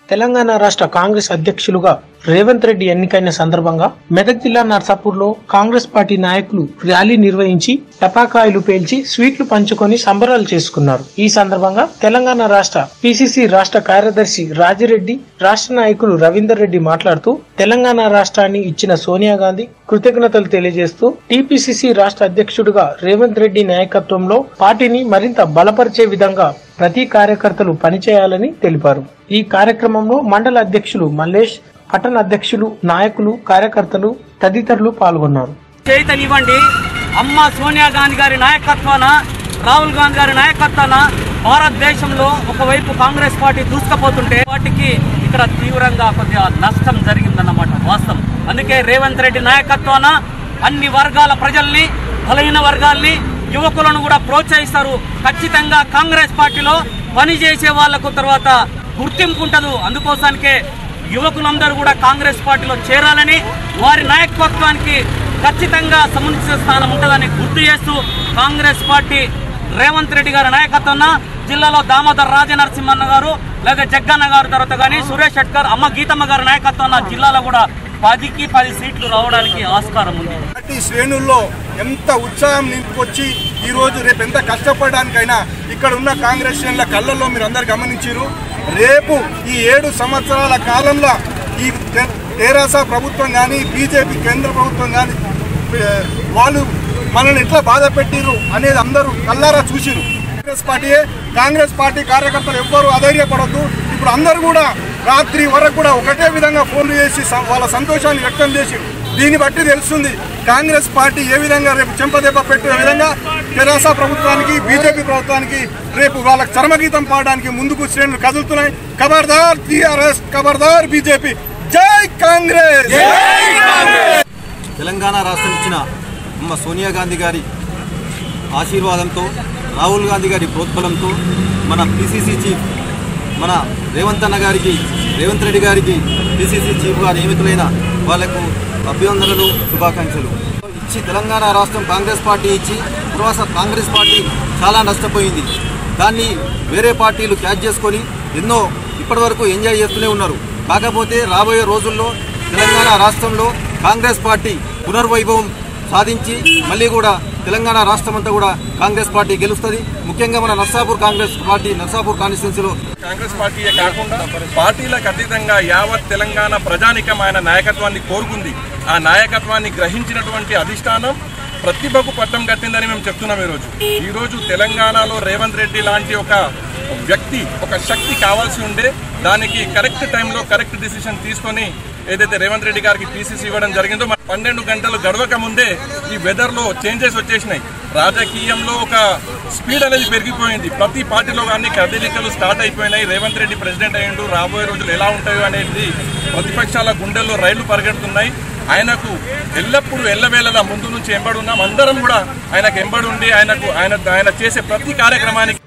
తెలంగాణ రాష్ట్ర కాంగ్రెస్ అధ్యక్షులుగా రేవంత్ రెడ్డి ఎన్నికైన సందర్భంగా మెదక్ జిల్లా నర్సాపూర్లో కాంగ్రెస్ పార్టీ నాయకులు ర్యాలీ నిర్వహించి టపాకాయలు పేల్చి స్వీట్లు పంచుకొని సంబరాలు చేసుకున్నారు ఈ సందర్భంగా తెలంగాణ రాష్ట్ర పిసిసి రాష్ట్ర కార్యదర్శి రాజిరెడ్డి రాష్ట్ర నాయకులు రవీందర్ రెడ్డి మాట్లాడుతూ తెలంగాణ రాష్ట్రాన్ని ఇచ్చిన సోనియా గాంధీ కృతజ్ఞతలు తెలియజేస్తూ టీపీసీసీ రాష్ట్ర అధ్యక్షుడిగా రేవంత్ రెడ్డి నాయకత్వంలో పార్టీని మరింత బలపరిచే విధంగా ప్రతి కార్యకర్తలు పనిచేయాలని తెలిపారు ఈ కార్యక్రమంలో మండల అధ్యక్షులు మల్లేష్ పట్టణ అధ్యక్షులు నాయకులు కార్యకర్తలు తదితరులు పాల్గొన్నారు చేతనివ్వండి అమ్మ సోనియా గాంధీ గారి నాయకత్వాన రాహుల్ గాంధీ గారి నాయకత్వాన భారతదేశంలో ఒకవైపు కాంగ్రెస్ పార్టీ దూసుకుపోతుంటే వాటికి ఇక్కడ తీవ్రంగా కొద్దిగా నష్టం జరిగిందన్నమాట వాస్తవం అందుకే రేవంత్ రెడ్డి నాయకత్వాన అన్ని వర్గాల ప్రజల్ని బలహీన వర్గాల్ని యువకులను కూడా ప్రోత్సహిస్తారు ఖచ్చితంగా కాంగ్రెస్ పార్టీలో పనిచేసే వాళ్లకు తర్వాత గుర్తింపు ఉంటదు అందుకోసానికే యువకులందరూ కూడా కాంగ్రెస్ పార్టీలో చేరాలని వారి నాయకత్వానికి ఖచ్చితంగా సముచిత స్థానం ఉంటుందని గుర్తు చేస్తూ కాంగ్రెస్ పార్టీ రేవంత్ రెడ్డి గారి నాయకత్వాన జిల్లాలో దామోదర్ రాజనరసింహన్న గారు లేదా జగ్గన్న గారి తర్వాత కానీ సురేష్ షెట్కర్ అమ్మ గీతమ్మ గారి నాయకత్వాన జిల్లాలో కూడా పదికి పది సీట్లు రావడానికి ఆస్కారం ఉంది పార్టీ శ్రేణుల్లో ఎంత ఉత్సాహం నింపుకొచ్చి ఈ రోజు రేపు ఎంత కష్టపడడానికైనా ఇక్కడ ఉన్న కాంగ్రెస్ శ్రేణుల కళ్ళల్లో మీరు అందరు గమనించారు రేపు ఈ ఏడు సంవత్సరాల కాలంలో ఈ తె- తెరాస ప్రభుత్వం కానీ బీజేపీ కేంద్ర ప్రభుత్వం కానీ వాళ్ళు మనల్ని ఎట్లా బాధ పెట్టిరు అనేది అందరూ కల్లారా చూసిరు కాంగ్రెస్ పార్టీయే కాంగ్రెస్ పార్టీ కార్యకర్తలు ఎవ్వరూ అధైర్యపడద్దు ఇప్పుడు అందరూ కూడా రాత్రి వరకు కూడా ఒకటే విధంగా ఫోన్లు చేసి స- వాళ్ళ సంతోషాన్ని వ్యక్తం చేసి దీన్ని బట్టి తెలుస్తుంది కాంగ్రెస్ పార్టీ ఏ విధంగా రేపు చెంపదెబ్బ పెట్టే విధంగా తెరాస ప్రభుత్వానికి బీజేపీ ప్రభుత్వానికి రేపు వాళ్ళకి చర్మగీతం పాడడానికి ముందుకు శ్రేణులు కదులుతున్నాయి ఖబర్దార్ టీఆర్ఎస్ ఖబర్దార్ బీజేపీ జై కాంగ్రెస్ తెలంగాణ రాష్ట్రం ఇచ్చిన అమ్మ సోనియా గాంధీ గారి ఆశీర్వాదంతో రాహుల్ గాంధీ గారి ప్రోత్బలంతో మన పిసిసి చీఫ్ మన రేవంత్ అన్న గారికి రేవంత్ రెడ్డి గారికి పిసిసి చీఫ్గా నియమితులైన వాళ్లకు అభినందనలు శుభాకాంక్షలు ఇచ్చి తెలంగాణ రాష్ట్రం కాంగ్రెస్ పార్టీ ఇచ్చి తర్వాత కాంగ్రెస్ పార్టీ చాలా నష్టపోయింది దాన్ని వేరే పార్టీలు క్యాచ్ చేసుకొని ఎన్నో ఇప్పటివరకు ఎంజాయ్ చేస్తూనే ఉన్నారు కాకపోతే రాబోయే రోజుల్లో తెలంగాణ రాష్ట్రంలో కాంగ్రెస్ పార్టీ పునర్వైభవం సాధించి మళ్ళీ కూడా తెలంగాణ రాష్ట్రం అంతా కూడా కాంగ్రెస్ పార్టీ గెలుస్తుంది ముఖ్యంగా మన నర్సాపూర్ కాంగ్రెస్ పార్టీ నర్సాపూర్ కాన్స్టిట్యున్సీలో కాంగ్రెస్ పార్టీయే కాకుండా పార్టీలకు అతీతంగా యావత్ తెలంగాణ ప్రజానికం ఆయన నాయకత్వాన్ని కోరుకుంది ఆ నాయకత్వాన్ని గ్రహించినటువంటి అధిష్టానం ప్రతిభకు పట్టం కట్టిందని మేము చెప్తున్నాం ఈరోజు ఈరోజు తెలంగాణలో రేవంత్ రెడ్డి లాంటి ఒక వ్యక్తి ఒక శక్తి కావాల్సి ఉండే దానికి కరెక్ట్ టైంలో కరెక్ట్ డిసిషన్ తీసుకొని ఏదైతే రేవంత్ రెడ్డి గారికి పీసీసీ ఇవ్వడం జరిగిందో మన పన్నెండు గంటలు గడవక ముందే ఈ వెదర్లో చేంజెస్ వచ్చేసినాయి రాజకీయంలో ఒక స్పీడ్ అనేది పెరిగిపోయింది ప్రతి పార్టీలో కానీ కదలికలు స్టార్ట్ అయిపోయినాయి రేవంత్ రెడ్డి ప్రెసిడెంట్ అయ్యిండు రాబోయే రోజులు ఎలా ఉంటాయో అనేది ప్రతిపక్షాల గుండెల్లో రైళ్లు పరిగెడుతున్నాయి ఆయనకు ఎల్లప్పుడూ ఎల్లవేళలా ముందు నుంచి ఎంబడి ఉన్నాం అందరం కూడా ఆయనకు ఎంబడి ఉండి ఆయనకు ఆయన ఆయన చేసే ప్రతి కార్యక్రమానికి